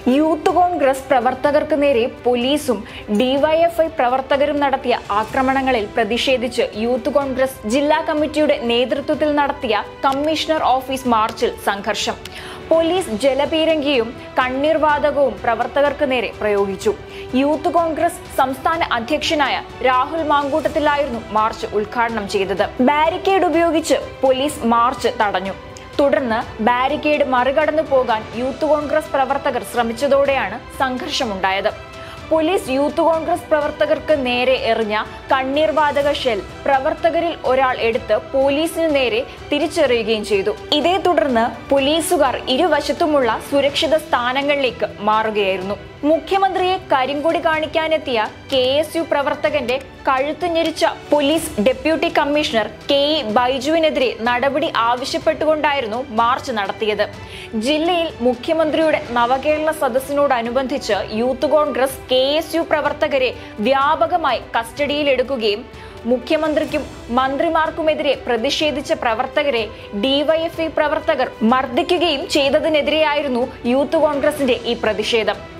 youth Congress പ്രവർത്തകർക്ക് നേരെ പോലീസും ഡിവൈഎഫ്ഐ പ്രവർത്തകരും നടത്തിയ ആക്രമണങ്ങളിൽ പ്രതിഷേധിച്ച് യൂത്ത് കോൺഗ്രസ് ജില്ലാ കമ്മിറ്റിയുടെ നേതൃത്വത്തിൽ നടത്തിയ കമ്മീഷണർ ഓഫീസ് മാർച്ചിൽ സംഘർഷം പോലീസ് ജലപീരങ്കിയും കണ്ണീർവാതകവും പ്രവർത്തകർക്ക് നേരെ പ്രയോഗിച്ചു യൂത്ത് കോൺഗ്രസ് സംസ്ഥാന അധ്യക്ഷനായ രാഹുൽ മാങ്കൂട്ടത്തിലായിരുന്നു മാർച്ച് ഉദ്ഘാടനം ചെയ്തത് ബാരിക്കേഡ് ഉപയോഗിച്ച് പോലീസ് മാർച്ച് തടഞ്ഞു തുടർന്ന് ബാരിക്കേഡ് മറികടന്നു പോകാൻ യൂത്ത് കോൺഗ്രസ് പ്രവർത്തകർ ശ്രമിച്ചതോടെയാണ് സംഘർഷമുണ്ടായത് പോലീസ് യൂത്ത് കോൺഗ്രസ് പ്രവർത്തകർക്ക് നേരെ എറിഞ്ഞ കണ്ണീർവാതക ഷെൽ പ്രവർത്തകരിൽ ഒരാൾ എടുത്ത് പോലീസിനു നേരെ തിരിച്ചെറിയുകയും ചെയ്തു ഇതേ തുടർന്ന് പോലീസുകാർ ഇരുവശത്തുമുള്ള സുരക്ഷിത സ്ഥാനങ്ങളിലേക്ക് മാറുകയായിരുന്നു മുഖ്യമന്ത്രിയെ കരിങ്കൊടി കാണിക്കാനെത്തിയ കെ എസ് യു പ്രവർത്തകന്റെ കഴുത്ത് ഞെരിച്ച police deputy commissioner K E ബൈജുവിനെതിരെ നടപടി ആവശ്യപ്പെട്ടുകൊണ്ടായിരുന്നു മാർച്ച് നടത്തിയത് ജില്ലയിൽ മുഖ്യമന്ത്രിയുടെ നവകേരള സദസ്സിനോടനുബന്ധിച്ച് youth Congress K S U പ്രവർത്തകരെ വ്യാപകമായി കസ്റ്റഡിയിലെടുക്കുകയും മുഖ്യമന്ത്രിക്കും മന്ത്രിമാർക്കുമെതിരെ പ്രതിഷേധിച്ച പ്രവർത്തകരെ ഡിവൈഎഫ്ഐ പ്രവർത്തകർ മർദ്ദിക്കുകയും ചെയ്തതിനെതിരെയായിരുന്നു യൂത്ത് കോൺഗ്രസിന്റെ ഈ പ്രതിഷേധം